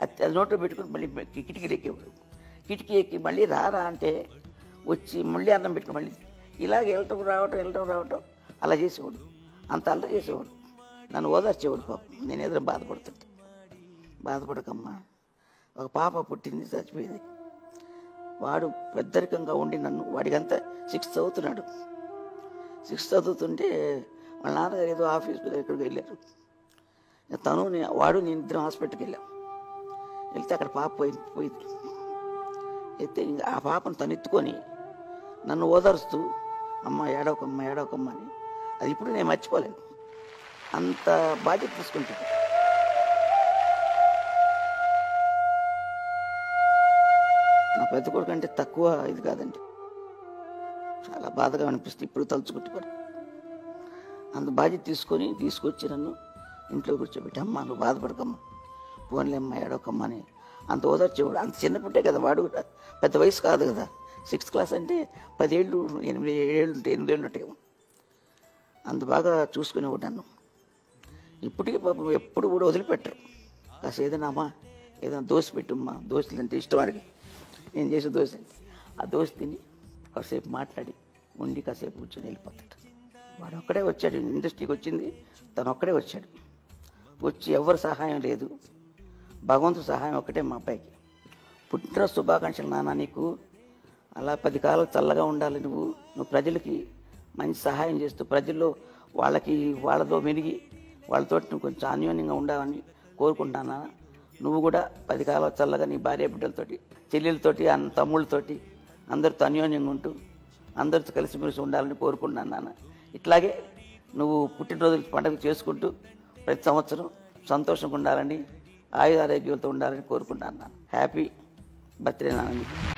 అది అది నోట్లో పెట్టుకుని మళ్ళీ కి- కిటికీలు ఎక్కేవాడు కిటికీ ఎక్కి మళ్ళీ రారా అంటే వచ్చి మళ్ళీ అన్నం పెట్టుకుని మళ్ళీ ఇలాగ వెళ్ళటం రావటం వెళ్ళటం రావటం అలా చేసేవాడు అంత అల్లరి చేసేవాడు నన్ను ఓదార్చేవాడు పాపం నేను ఎదురు బాధపడుతుంటే బాధపడకమ్మా ఒక పాప పుట్టింది చచ్చిపోయింది వాడు పెద్దరికంగా ఉండి నన్ను వాడికంతా సిక్స్త్ చదువుతున్నాడు సిక్స్త్ చదువుతుంటే వాళ్ళ నాన్నగారు ఏదో ఆఫీస్ మీద ఎక్కడికి వెళ్ళారు తను నే- వాడు నేను ఇద్దరం హాస్పిటల్కి వెళ్ళాం వెళ్తే అక్కడ పాప పోయి పోయింది అయితే ఇంకా ఆ పాపను తను ఎత్తుకొని నన్ను ఓదారుస్తూ అమ్మ ఏడవకమ్మ ఏడవకమ్మ అని అది ఇప్పుడు నేను మర్చిపోలేను అంత బాధ్యత తీసుకుంటాను నా పెద్ద కొడుకు అంటే తక్కువ ఇది కాదండి చాలా బాధగా అనిపిస్తుంది ఇప్పుడు తలుచుకుంటే కూడా అంత బాధ్యత తీసుకొని తీసుకొచ్చి నన్ను ఇంట్లో కూర్చోబెట్టి అమ్మ నువ్వు బాధపడకమ్మా పోన్లేమ్మ ఏడవకమ్మ అని అంత ఓదార్చేవాడు అంత చిన్నప్పుడే కదా వాడు కూడా పెద్ద వయసు కాదు కదా సిక్స్త్ క్లాస్ అంటే పదేళ్ళు ఎనిమిది ఏళ్ళు ఉంటాయి ఎనిమిది ఏళ్ళు ఉంటాయి అంత బాగా చూసుకునేవాడు నన్ను ఇప్పటికీ పాపం ఎప్పుడు కూడా వదిలిపెట్టరు కాస్త ఏదైనా అమ్మా ఏదైనా దోశ పెట్టుమ్మా దోశలు అంటే ఇష్టం వాడికి నేను చేసే దోశ ఆ దోశ తిని కాసేపు మాట్లాడి ఉండి కాసేపు కూర్చొని వెళ్ళిపోతాడు వాడు ఒక్కడే వచ్చాడు ఇండస్ట్రీకి వచ్చింది తను ఒక్కడే వచ్చాడు వచ్చి ఎవరి సహాయం లేదు భగవంతుడి సహాయం ఒకటే మా అబ్బాయికి పుట్టినరోజు శుభాకాంక్షలు నాన్న నీకు అలా పది కాలం చల్లగా ఉండాలి నువ్వు నువ్వు ప్రజలకి మంచి సహాయం చేస్తూ ప్రజల్లో వాళ్ళకి వాళ్ళతో మెరిగి వాళ్ళతోటి నువ్వు కొంచెం అన్యోన్యంగా ఉండాలని కోరుకుంటున్నాను నాన్న. నువ్వు కూడా పది కాలం చల్లగా నీ భార్య బిడ్డలతోటి చెల్లెలతోటి అన్న తమ్ముళ్ళతోటి అందరితో అన్యోన్యంగా ఉంటూ అందరితో కలిసిమెలిసి ఉండాలని కోరుకుంటున్నాను నాన్న ఇట్లాగే నువ్వు పుట్టినరోజు పండుగ చేసుకుంటూ ప్రతి సంవత్సరం సంతోషంగా ఉండాలని ఆయుధ ఆరోగ్యాలతో ఉండాలని కోరుకుంటున్నాను నాన్న హ్యాపీ బర్త్డే నాన్న నీకు